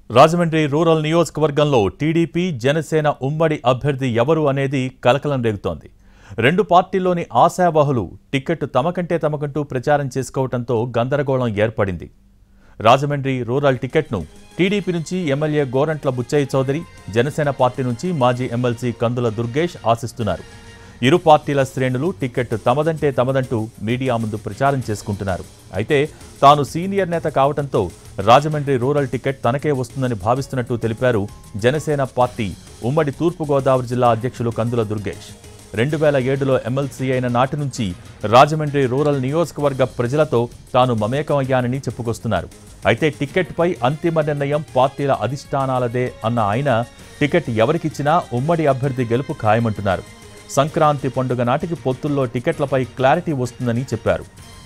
Rajahmundry rural నియోజకవర్గంలో TDP Janasena ఉమ్మడి అభ్యర్థి ఎవరు అనేది కలకలం రేగుతోంది రెండు పార్టీల్లోని ఆశావహులు టికెట్ తమకంటే తమకంటూ ప్రచారం చేసుకోవడంతో గందరగోళం ఏర్పడింది రాజమండ్రి రూరల్ టికెట్ను టీడీపీ నుంచి ఎమ్మెల్యే గోరంట్ల బుచ్చయ్య చౌదరి జనసేన పార్టీ నుంచి మాజీ ఎమ్మెల్సీ కందుల దుర్గేష్ ఆశిస్తున్నారు ఇరు పార్టీల శ్రేణులు టికెట్ తమదంటే తమదంటూ మీడియా ముందు ప్రచారం చేసుకుంటున్నారు అయితే తాను సీనియర్ నేత కావడంతో రాజమండ్రి రూరల్ టికెట్ తనకే వస్తుందని భావిస్తున్నట్టు తెలిపారు జనసేన పార్టీ ఉమ్మడి తూర్పుగోదావరి జిల్లా అధ్యక్షులు కందుల దుర్గేష్ రెండు వేల ఏడులో ఎమ్మెల్సీ అయిన నాటి నుంచి రాజమండ్రి రూరల్ నియోజకవర్గ ప్రజలతో తాను మమేకం అయ్యానని చెప్పుకొస్తున్నారు అయితే టికెట్పై అంతిమ నిర్ణయం పార్టీల అధిష్టానాలదే అన్న ఆయన టికెట్ ఎవరికిచ్చినా ఉమ్మడి అభ్యర్థి గెలుపు ఖాయమంటున్నారు సంక్రాంతి పండుగ నాటికి పొత్తుల్లో టికెట్లపై క్లారిటీ వస్తుందని చెప్పారు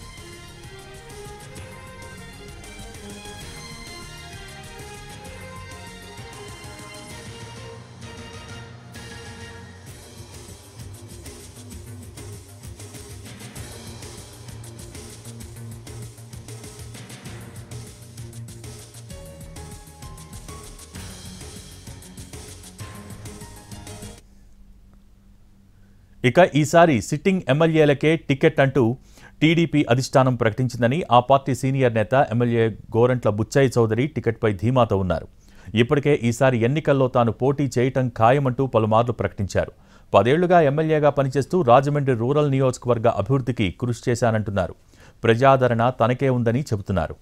ఇక ఈసారి సిట్టింగ్ ఎమ్మెల్యేలకే టికెట్ అంటూ టీడీపీ అధిష్టానం ప్రకటించిందని ఆ పార్టీ సీనియర్ నేత ఎమ్మెల్యే గోరంట్ల బుచ్చయ్య చౌదరి టికెట్పై ధీమాతో ఉన్నారు ఇప్పటికే ఈసారి ఎన్నికల్లో తాను పోటీ చేయటం ఖాయమంటూ పలుమార్లు ప్రకటించారు పదేళ్లుగా ఎమ్మెల్యేగా పనిచేస్తూ రాజమండ్రి రూరల్ నియోజకవర్గ అభివృద్ధికి కృషి చేశానంటున్నారు ప్రజాదరణ తనకే ఉందని చెబుతున్నారు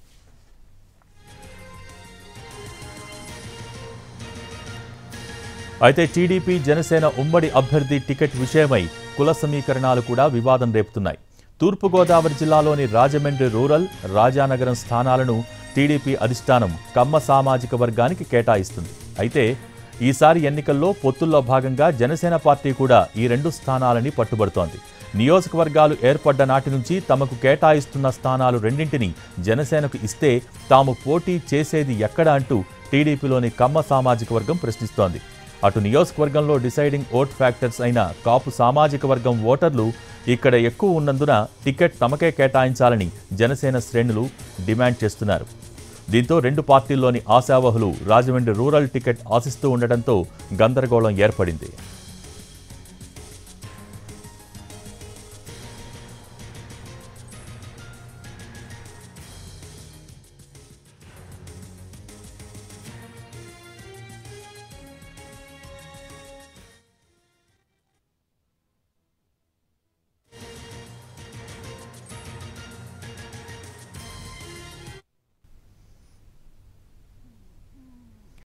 అయితే టీడీపీ జనసేన ఉమ్మడి అభ్యర్థి టికెట్ విషయమై కుల సమీకరణాలు కూడా వివాదం రేపుతున్నాయి తూర్పుగోదావరి జిల్లాలోని రాజమండ్రి రూరల్ రాజానగరం స్థానాలను టీడీపీ అధిష్టానం కమ్మ సామాజిక వర్గానికి కేటాయిస్తుంది అయితే ఈసారి ఎన్నికల్లో పొత్తుల్లో భాగంగా జనసేన పార్టీ కూడా ఈ రెండు స్థానాలని పట్టుబడుతోంది నియోజకవర్గాలు ఏర్పడ్డ నాటి నుంచి తమకు కేటాయిస్తున్న స్థానాలు రెండింటిని జనసేనకు ఇస్తే తాము పోటీ చేసేది ఎక్కడ అంటూ టీడీపీలోని కమ్మ సామాజిక వర్గం ప్రశ్నిస్తోంది అటు నియోజకవర్గంలో డిసైడింగ్ ఓట్ ఫ్యాక్టర్స్ అయిన కాపు సామాజిక వర్గం ఓటర్లు ఇక్కడ ఎక్కువ ఉన్నందున టికెట్ తమకే కేటాయించాలని జనసేన శ్రేణులు డిమాండ్ చేస్తున్నారు దీంతో రెండు పార్టీల్లోని ఆశావహులు రాజమండ్రి రూరల్ టికెట్ ఆశిస్తూ ఉండటంతో గందరగోళం ఏర్పడింది